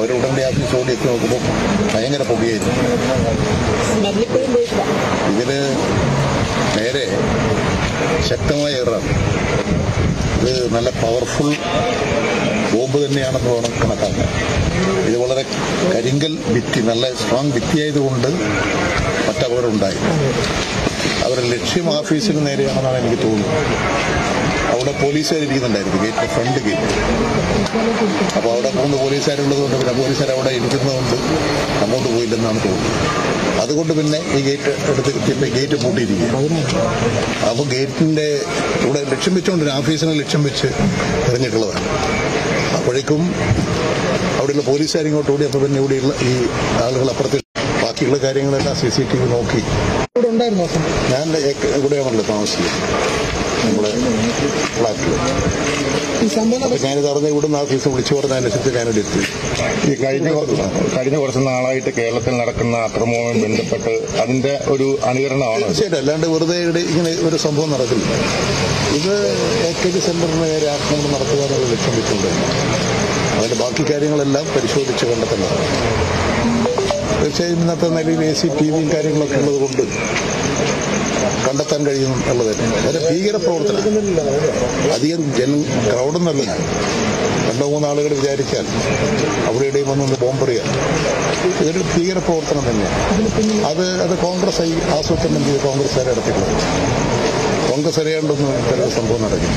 അവർ ഉടനെ ആഫീസ് ഓടി എത്തി നോക്കുമ്പോൾ ഭയങ്കര പുകയായിരുന്നു സ്മെല്ലിപ്പോഴും പോയിട്ടില്ല ഇതില് നേരെ ശക്തമായ എറാണ് ഇത് നല്ല പവർഫുൾ ബോംബ് തന്നെയാണെന്ന് വേണം കണക്കാക്കാൻ ഇത് വളരെ കരിങ്കൽ ഭിത്തി നല്ല സ്ട്രോങ് ഭിത്തിയായതുകൊണ്ട് മറ്റപകടം ഉണ്ടായി അവരുടെ ലക്ഷ്യം ഓഫീസിന് നേരെയാണെന്നാണ് എനിക്ക് തോന്നുന്നത് അവിടെ പോലീസുകാർ ഇരിക്കുന്നുണ്ടായിരുന്നു ഗേറ്റിന്റെ ഫ്രണ്ട് ഗേറ്റ് അപ്പോൾ അവിടെ മൂന്ന് പോലീസുകാരുള്ളത് കൊണ്ട് പിന്നെ പോലീസുകാർ അവിടെ ഇരിക്കുന്നതുകൊണ്ട് അങ്ങോട്ട് പോയില്ലെന്നാണ് തോന്നുന്നത് അതുകൊണ്ട് പിന്നെ ഈ ഗേറ്റ് എടുത്ത് എത്തിയപ്പോൾ ഗേറ്റ് പൂട്ടിയിരിക്കുക അപ്പോൾ ഗേറ്റിന്റെ ഇവിടെ ലക്ഷ്യം വെച്ചുകൊണ്ട് ഒരു ഓഫീസിനെ ലക്ഷ്യം വെച്ച് എറിഞ്ഞിട്ടുള്ളതാണ് അപ്പോഴേക്കും അവിടെയുള്ള പോലീസുകാർ ഇങ്ങോട്ട് ഓടി അപ്പോൾ പിന്നെ ഇവിടെയുള്ള ഈ ആളുകൾ അപ്പുറത്ത് ബാക്കിയുള്ള കാര്യങ്ങളെല്ലാം സി സി ടി വി നോക്കി ഇവിടെ ഉണ്ടായിരുന്നു ദിവസം ഞാൻ ഏക- ഇവിടെയാണല്ലോ താമസിക്കുന്നത് നമ്മളെ ഫ്ലാറ്റിൽ ഈ സംഭവം അപ്പൊ ഞാനിത് അറിഞ്ഞ ഇവിടുന്ന് ഓഫീസ് വിളിച്ചു പറഞ്ഞതനുസരിച്ച് ഞാനിവിടെ എത്തി ഈ കഴിഞ്ഞ കുറ- കഴിഞ്ഞ കുറച്ച് നാളായിട്ട് കേരളത്തിൽ നടക്കുന്ന അക്രമവുമായി ബന്ധപ്പെട്ട് അതിന്റെ ഒരു അനുകരണമാണ് തീർച്ചയായിട്ടും അല്ലാണ്ട് വെറുതെ ഇവിടെ ഇങ്ങനെ ഒരു സംഭവം നടക്കില്ല ഇത് എ കെ ജി സെന്ററിന് നേരെ ആക്രമണം നടത്തുക എന്നുള്ള ലക്ഷ്യം വെച്ചുകൊണ്ട് അതിന്റെ ബാക്കി കാര്യങ്ങളെല്ലാം പരിശോധിച്ച് കണ്ടെത്തുന്നതാണ് തീർച്ചയായും ഇന്നത്തെ നിലയിൽ എ സി ടി വിയും കാര്യങ്ങളൊക്കെ ഉള്ളത് കൊണ്ട് കണ്ടെത്താൻ കഴിയും എന്നുള്ളത് തന്നെ വളരെ ഭീകര പ്രവർത്തനം അധികം ജന ക്രൗഡൊന്നല്ല രണ്ടോ മൂന്ന് ആളുകൾ വിചാരിച്ചാൽ അവിടെ ഇവിടെയും വന്നൊന്ന് ബോംബെറിയാം ഇതൊരു ഭീകര പ്രവർത്തനം തന്നെയാണ് അത് അത് കോൺഗ്രസ് ആയി ആസൂത്രണം ചെയ്ത് കോൺഗ്രസ് നടത്തിയിട്ടുള്ളത് കോൺഗ്രസ് അറിയാണ്ടൊന്നും ഇത്തരം സംഭവം നടക്കില്ല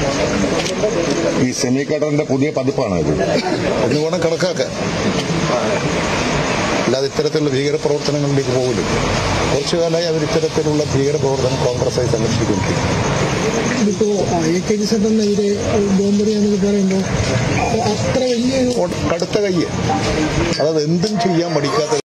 ഈ സെമി കട്ടറിന്റെ പുതിയ പതിപ്പാണ് ഇത് എന്ന് വേണം കണക്കാക്കാൻ അല്ലാതെ ഇത്തരത്തിലുള്ള ഭീകര പ്രവർത്തനങ്ങളിലേക്ക് പോകില്ല കുറച്ചു കാലമായി അവർ ഇത്തരത്തിലുള്ള ഭീകര പ്രവർത്തനം കോൺഗ്രസ് ആയി സംഘടിപ്പിച്ചുകൊണ്ടിരിക്കും ഇതിപ്പോ എ കെ ജി സെന്ററിനെതിരെ ബോംബെറിയാന്നൊക്കെ പറയുമ്പോൾ അത്ര വലിയൊരു കടുത്ത കയ്യ് അതായത് എന്തും ചെയ്യാൻ മടിക്കാത്ത